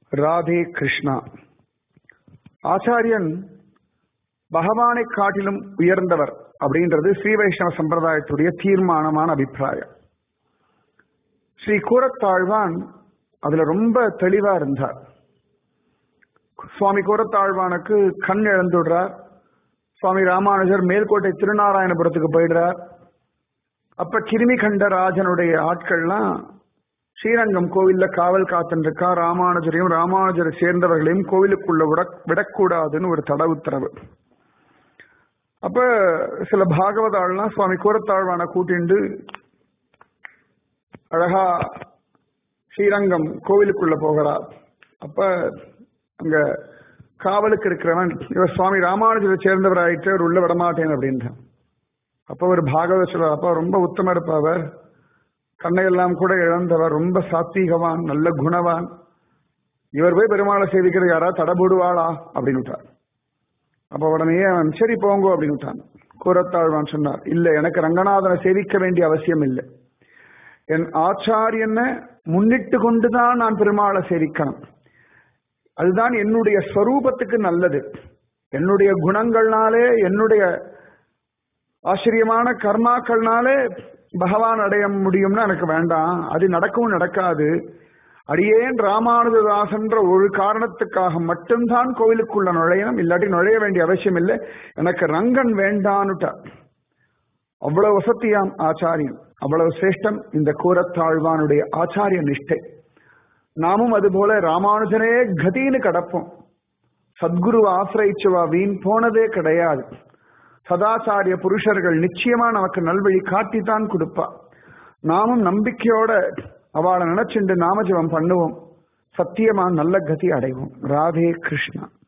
ராதே கிருஷ்ணா ஆச்சாரியன் பகவானை காட்டிலும் உயர்ந்தவர் அப்படின்றது ஸ்ரீ வைஷ்ணவ சம்பிரதாயத்துடைய தீர்மானமான அபிப்பிராயம் ஸ்ரீ கூரத்தாழ்வான் அதுல ரொம்ப தெளிவா இருந்தார் சுவாமி கூரத்தாழ்வானுக்கு கண் இழந்துடுறார் சுவாமி ராமானுஜர் மேல்கோட்டை திருநாராயணபுரத்துக்கு போயிடுறார் அப்ப கிருமி கண்ட ராஜனுடைய ஆட்கள்லாம் ஸ்ரீரங்கம் கோவில்ல காவல் காத்துருக்கா ராமானுஜரையும் ராமானுஜரை சேர்ந்தவர்களையும் கோவிலுக்குள்ள விட விடக்கூடாதுன்னு ஒரு தட உத்தரவு அப்ப சில பாகவதாள்லாம் சுவாமி கூரத்தாழ்வான கூட்டிண்டு அழகா ஸ்ரீரங்கம் கோவிலுக்குள்ள போகிறார் அப்ப அங்க காவலுக்கு இருக்கிறவன் இவர் சுவாமி ராமானுஜரை சேர்ந்தவர் ஆயிட்டு அவர் உள்ள விடமாட்டேன் அப்படின்றான் அப்ப ஒரு பாகவத சொல்றார் அப்ப ரொம்ப உத்தம இருப்பவர் கண்ணையெல்லாம் கூட இழந்தவர் ரொம்ப சாத்வீகவான் நல்ல குணவான் இவர் போய் பெருமாளை சேவிக்கிறது யாரா தடபடுவாளா அப்படின்னு விட்டார் அப்ப உடனே அவன் சரி போங்கோ அப்படின்னு விட்டான் கூறத்தாழ்வான் சொன்னார் இல்ல எனக்கு ரங்கநாதனை சேவிக்க வேண்டிய அவசியம் இல்லை என் ஆச்சாரியனை முன்னிட்டு கொண்டுதான் நான் பெருமாளை சேவிக்கணும் அதுதான் என்னுடைய ஸ்வரூபத்துக்கு நல்லது என்னுடைய குணங்கள்னாலே என்னுடைய ஆச்சரியமான கர்மாக்கள்னாலே பகவான் அடைய முடியும்னு எனக்கு வேண்டாம் அது நடக்கவும் நடக்காது அடியேன் ராமானுஜதாசன்ற ஒரு காரணத்துக்காக மட்டும்தான் கோவிலுக்குள்ள நுழையணும் இல்லாட்டி நுழைய வேண்டிய அவசியம் இல்லை எனக்கு ரங்கன் வேண்டான்னுட்டார் அவ்வளவு வசத்தியாம் ஆச்சாரியன் அவ்வளவு சிரேஷ்டம் இந்த கூரத்தாழ்வானுடைய ஆச்சாரிய நிஷ்டை நாமும் அதுபோல ராமானுஜனே கதின்னு கடப்போம் சத்குரு ஆசிரிச்சுவா வீண் போனதே கிடையாது சதாச்சாரிய புருஷர்கள் நிச்சயமா நமக்கு நல்வழி காட்டித்தான் கொடுப்பா நாமும் நம்பிக்கையோட அவளை நினைச்சுண்டு நாமஜபம் பண்ணுவோம் சத்தியமா நல்ல கதி அடைவோம் ராதே கிருஷ்ணா